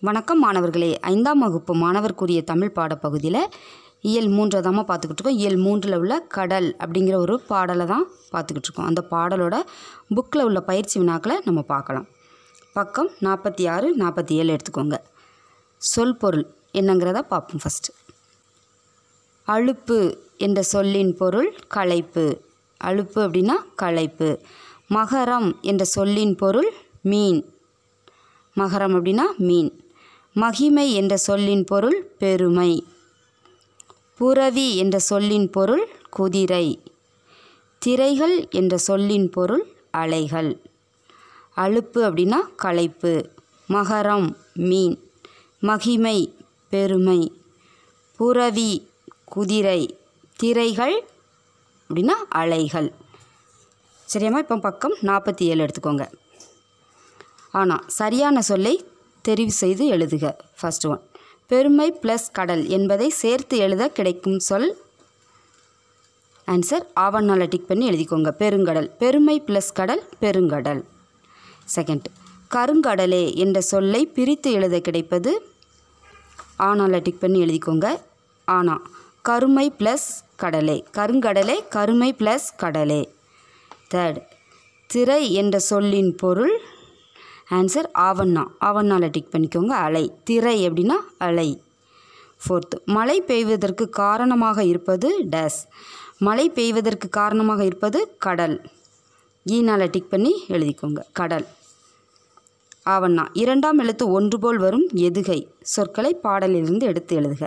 வணக்கம் மாணவர்களே ஐந்தாம் வகுப்பு மாணவர்க்குரிய தமிழ் பாடப்பகுதியில் இயல் மூன்றை தாம்மா பார்த்துக்கிட்டு இருக்கோம் இயல் மூன்றில் உள்ள கடல் அப்படிங்கிற ஒரு பாடலை தான் பார்த்துக்கிட்டு இருக்கோம் அந்த பாடலோட புக்கில் உள்ள பயிற்சி வினாக்களை நம்ம பார்க்கலாம் பக்கம் நாற்பத்தி ஆறு நாற்பத்தி ஏழு எடுத்துக்கோங்க சொல் பொருள் என்னங்கிறத பார்ப்போம் ஃபஸ்ட்டு அலுப்பு என்ற சொல்லின் பொருள் களைப்பு அலுப்பு அப்படின்னா களைப்பு மகரம் என்ற சொல்லின் பொருள் மீன் மகரம் அப்படின்னா மீன் மகிமை என்ற சொல்லின் பொருள் பெருமை புரவி என்ற சொல்லின் பொருள் குதிரை திரைகள் என்ற சொல்லின் பொருள் அலைகள் அலுப்பு அப்படின்னா களைப்பு மகரம் மீன் மகிமை பெருமை புரவி குதிரை திரைகள் அப்படின்னா அலைகள் சரியாம்மா இப்போ பக்கம் நாற்பத்தி ஏழு எடுத்துக்கோங்க ஆனால் சரியான சொல்லை தெரிவு செய்து எழுதுக ஃபர்ஸ்ட் ஒன் பெருமை ப்ளஸ் கடல் என்பதை சேர்த்து எழுத கிடைக்கும் சொல் ஆன்சர் ஆவணால டிக் பண்ணி எழுதிக்கோங்க பெருங்கடல் பெருமை ப்ளஸ் கடல் பெருங்கடல் செகண்ட் கருங்கடலே என்ற சொல்லை பிரித்து எழுத கிடைப்பது ஆனால டிக் பண்ணி எழுதிக்கோங்க ஆனா கருமை ப்ளஸ் கடலே கருங்கடலே கருமை ப்ளஸ் கடலே தேர்ட் திரை என்ற சொல்லின் பொருள் ஆன்சர் ஆவண்ணா ஆவண்ணால டிக் பண்ணிக்கோங்க அலை திரை அப்படின்னா அலை ஃபோர்த்து மழை பெய்வதற்கு காரணமாக இருப்பது டேஸ் மழை பெய்வதற்கு காரணமாக இருப்பது கடல் ஈனால டிக் பண்ணி எழுதிக்கோங்க கடல் ஆவண்ணா இரண்டாம் எழுத்து ஒன்று போல் வரும் எதுகை சொற்களை பாடலிலிருந்து எடுத்து எழுதுக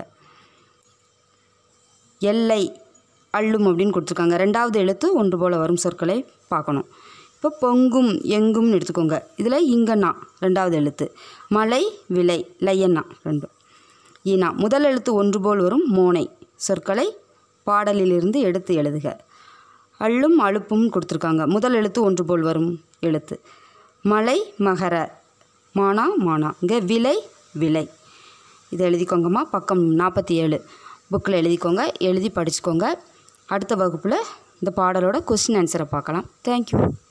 எல்லை அள்ளும் அப்படின்னு கொடுத்துருக்காங்க ரெண்டாவது எழுத்து ஒன்று போல் வரும் சொற்களை பார்க்கணும் இப்போ பொங்கும் எங்கும்னு எடுத்துக்கோங்க இதில் இங்கண்ணா ரெண்டாவது எழுத்து மலை விலை லையண்ணா ரெண்டும் ஈனா முதல் எழுத்து ஒன்று போல் வரும் மோனை சொற்களை பாடலிலிருந்து எடுத்து எழுதுக அள்ளும் அழுப்பும் கொடுத்துருக்காங்க முதல் எழுத்து ஒன்று போல் வரும் எழுத்து மலை மகர மானா மானா இங்கே விலை விலை இதை எழுதிக்கோங்கம்மா பக்கம் நாற்பத்தி ஏழு புக்கில் எழுதிக்கோங்க எழுதி படிச்சுக்கோங்க அடுத்த வகுப்பில் இந்த பாடலோட கொஸ்டின் ஆன்சரை பார்க்கலாம் தேங்க்யூ